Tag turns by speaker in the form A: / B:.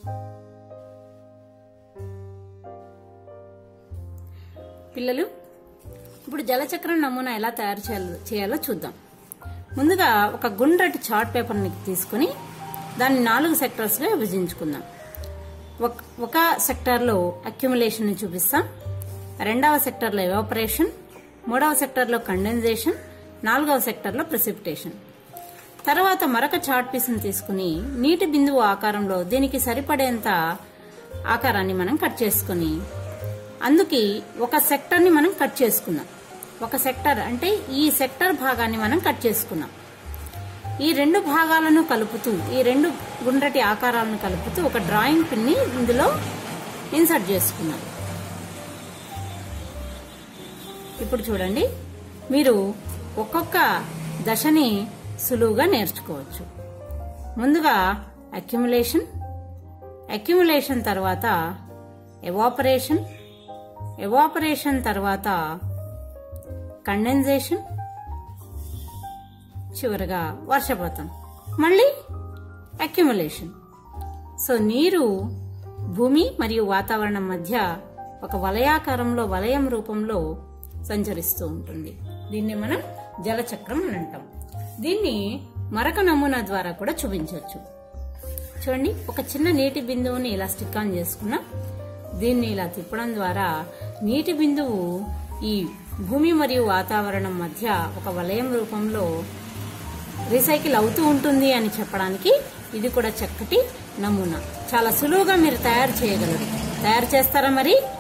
A: పిల్లలు ఇప్పుడు జలచక్రం నమూనా ఎలా తయారు చేయాలో చేయాలో చూద్దాం ముందుగా ఒక గుండ్రటి చార్ట్ పేపర్ని తీసుకుని దాన్ని నాలుగు సెక్టర్స్గా విభజించుకుందాం ఒక ఒక సెక్టార్లో అక్యుములేషన్ ని చూపిస్తాం రెండవ సెక్టార్లో ఎవాపరేషన్ మూడవ సెక్టార్లో కండెన్సేషన్ నాలుగవ సెక్టార్లో ప్రెసిపిటేషన్ తర్వాత మరొక చార్ట్ పీస్ని తీసుకుని నీటి బిందువు ఆకారంలో దీనికి సరిపడేంత ఆకారాన్ని మనం కట్ చేసుకుని అందుకి ఒక సెక్టర్ని మనం కట్ చేసుకున్నాం ఒక సెక్టర్ అంటే ఈ సెక్టర్ భాగాన్ని మనం కట్ చేసుకున్నాం ఈ రెండు భాగాలను కలుపుతూ ఈ రెండు గుండ్రటి ఆకారాలను కలుపుతూ ఒక డ్రాయింగ్ పిన్ని ఇందులో ఇన్సర్ట్ చేసుకున్నాం ఇప్పుడు చూడండి మీరు ఒక్కొక్క దశని సులువుగా నేర్చుకోవచ్చు ముందుగా అక్యుములేషన్ అక్యుములేషన్ తర్వాత ఎవాపరేషన్ ఎవాపరేషన్ తర్వాత కండెన్సేషన్ చివరగా వర్షపాతం మళ్ళీ అక్యుములేషన్ సో నీరు భూమి మరియు వాతావరణం మధ్య ఒక వలయాకారంలో వలయం రూపంలో సంచరిస్తూ ఉంటుంది దీన్ని మనం జలచక్రం అని అంటాం దీన్ని మరొక నమూనా ద్వారా కూడా చూపించవచ్చు చూడండి ఒక చిన్న నీటి బిందువుని ఇలా స్టిక్ ఆన్ చేసుకున్నాం దీన్ని ఇలా తిప్పడం ద్వారా నీటి బిందువు ఈ భూమి మరియు వాతావరణం మధ్య ఒక వలయం రూపంలో రీసైకిల్ అవుతూ ఉంటుంది అని చెప్పడానికి ఇది కూడా చక్కటి నమూనా చాలా సులువుగా మీరు తయారు చేయగలరు తయారు చేస్తారా మరి